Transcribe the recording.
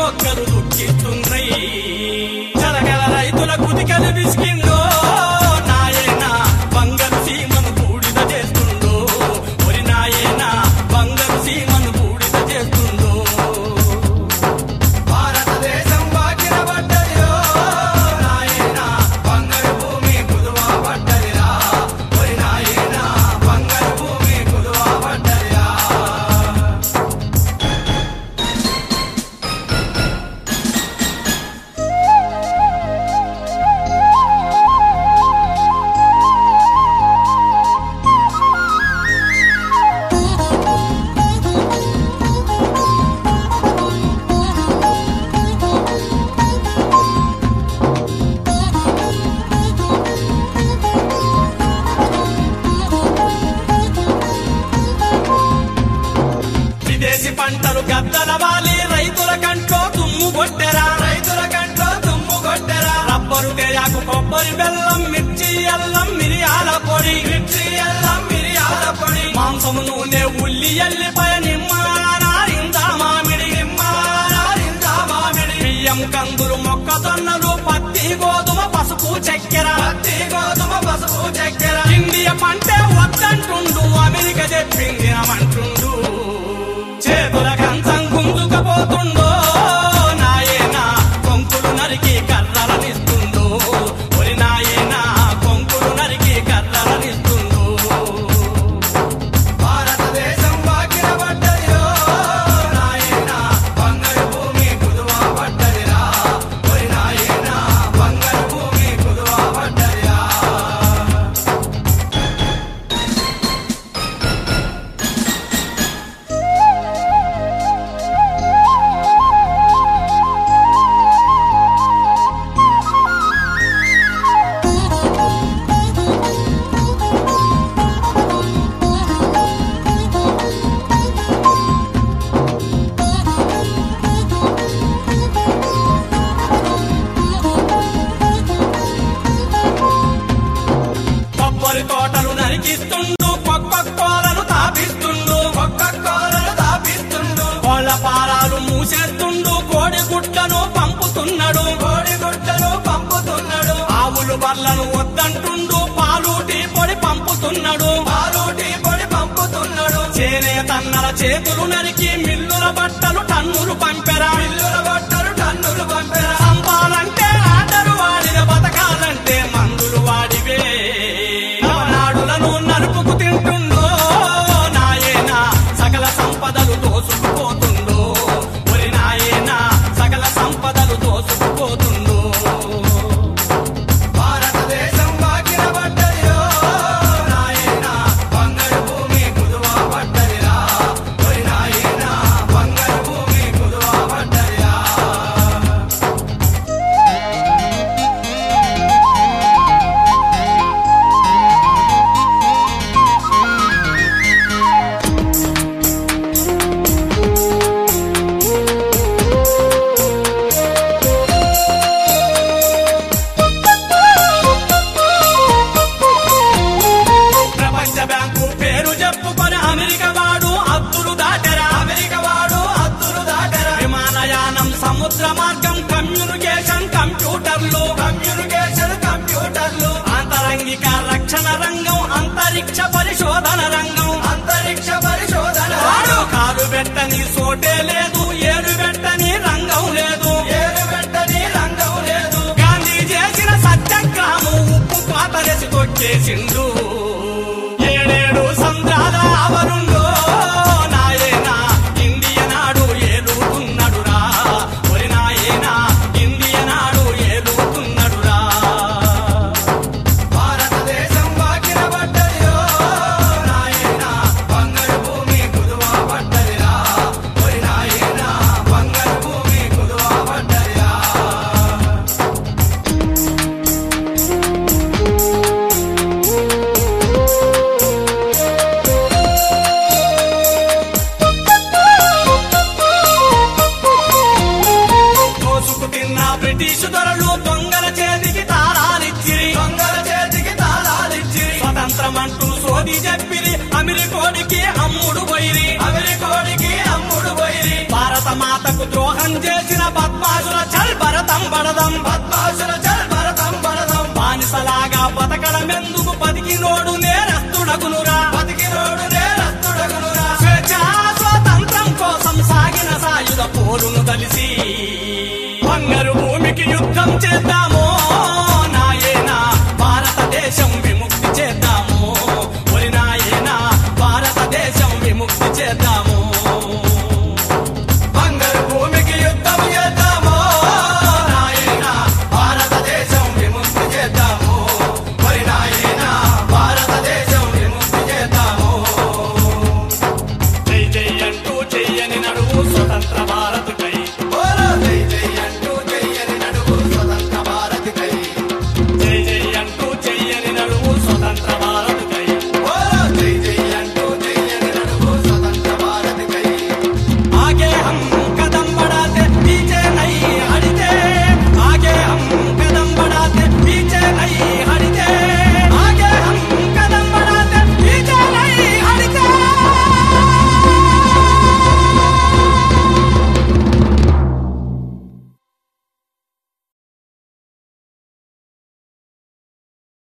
మొక్కలు దుఃఖిస్తున్నాయి జలగల రైతుల కుదికలు విసికిందో నాయన బంగారు సీమను బూడిద చేస్తుందో ఒరి నాయన బంగారు సీమను బూడిద చేస్తుందో భారతదేశం బాకిన పడ్డదిరో నాయన బంగారు భూమి కుదువా పడ్డదిరా ఒరి నాయన బంగారు భూమి కుదువా పడ్డదిరా విదేశీ పంటలు గద్దల వాలి రైతుల కంట్లో తుమ్ము కొట్టెరా రైతుల కంట్లో తుమ్ము కొట్టెరా రబ్బరు తేయాకు కొబ్బరి బెల్లం మిర్చి అల్లం మిరియాల పొడి మిర్చి అల్లం మిరియాల పొడి మాంసము నూనె ఉల్లి ఎల్లిపాయ నిమ్మ నారింజ మామిడి నిమ్మ నారింజ మామిడి బియ్యం కందులు మొక్కజొన్నలు పత్తి గోధుమ పసుపు చక్కెర పత్తి గోధుమ పసుపు చక్కెర ఇండియా పంటే వద్దంటుండు అమెరికా చెప్పింది అమంటుండు చేతుల కంచం గుంజుకపోతుండో నాయనా కొంకులు నరికి కర్రలనిస్తుందో ఒరి నాయనా కొంకులు నరికి కర్రలనిస్తుందో భారతదేశం బాకిన పడ్డదిరో నాయనా బంగారు భూమి కుదువా పడ్డదిరా ఒరి నాయనా బంగారు భూమి కుదువా పడ్డదిరా కొబ్బరి తోటలు నరికిస్తుండు కొక్క కోరలు తాపిస్తుండు కొక్క కోరలు తాపిస్తుండు కోళ్ళ పారాలు మూసేస్తుండు కోడి గుడ్లను పంపుతున్నాడు కోడి గుడ్లను పంపుతున్నాడు ఆవులు బర్లను వద్దంటుండు పాలూటి పొడి పంపుతున్నాడు పాలూటి పొడి పంపుతున్నాడు చేనే తన్నల చేతులు నరికి మిల్లుల బట్టలు టన్నులు పంపెరా మిల్లుల బట్టలు టన్నులు పంపెరా సంపాలంటే ఆటలు వాడిన బతకాలంటే మందులు వాడివే నవనాడులను నరుపుకు తింటుండో నాయనా సకల సంపదలు దోసుకుపోతుందో ఒరి నాయనా సకల సంపదలు దోసుకుపోతుందో భారతదేశం బాకిన పడ్డదిరో నాయనా బంగారు భూమి కుదువా పడ్డదిరా ఒరి నాయనా బంగారు భూమి కుదువా పడ్డదిరా ప్రపంచ బ్యాంకు పేరు చెప్పుకొని అమెరికా వాడు అద్దులు దాటరా అమెరికా వాడు అద్దులు దాటరా విమానయానం సముద్ర మార్గం కమ్యూనికేషన్ కంప్యూటర్లు కమ్యూనికేషన్ కంప్యూటర్లు అంతరంగిక రక్షణ రంగం అంతరిక్ష పరిశోధన రంగం అంతరిక్ష పరిశోధన వాడు కాలు పెట్టని సోటే లేదు ఏడు పెట్టని రంగం లేదు ఏడు పెట్టని రంగం లేదు గాంధీ చేసిన సత్యాగ్రహము ఉప్పు పాతరేసి కొట్టేసిండు ఏడేడు సంద్రాల ఆవరుండో నాయనా ఇండియ నాడు ఏలుతున్నాడురా ఒరి నాయనా ఇండియ నాడు ఏలుతున్నాడురా భారతదేశం బాకిన పడ్డదిరో నాయనా బంగారు భూమి కుదువా పడ్డదిరా ఒరి నాయనా బంగారు భూమి కుదువా పడ్డదిరా దోసుకు తిన్న బ్రిటిష్ దొరలు దొంగల చేతికి తాళాలిచ్చిరి దొంగల చేతికి తాళాలిచ్చిరి స్వతంత్రం అంటూ సోది చెప్పిరి అమెరికోడికి అమ్ముడు పోయిరి అమెరికోడికి అమ్ముడు పోయిరి భారత మాతకు ద్రోహం చేసిన పడదం బద్మాషుల చల్ భరతం పడదం బానిసలాగా బతకడమెందుకు బతికినోడు నేరస్తుడగునురా బతికినోడు నేరస్తుడగునురా స్వేచ్ఛ స్వాతంత్రం కోసం సాగిన సాయుధ పోరును కలిసి బంగారు భూమికి యుద్ధం చేద్దాము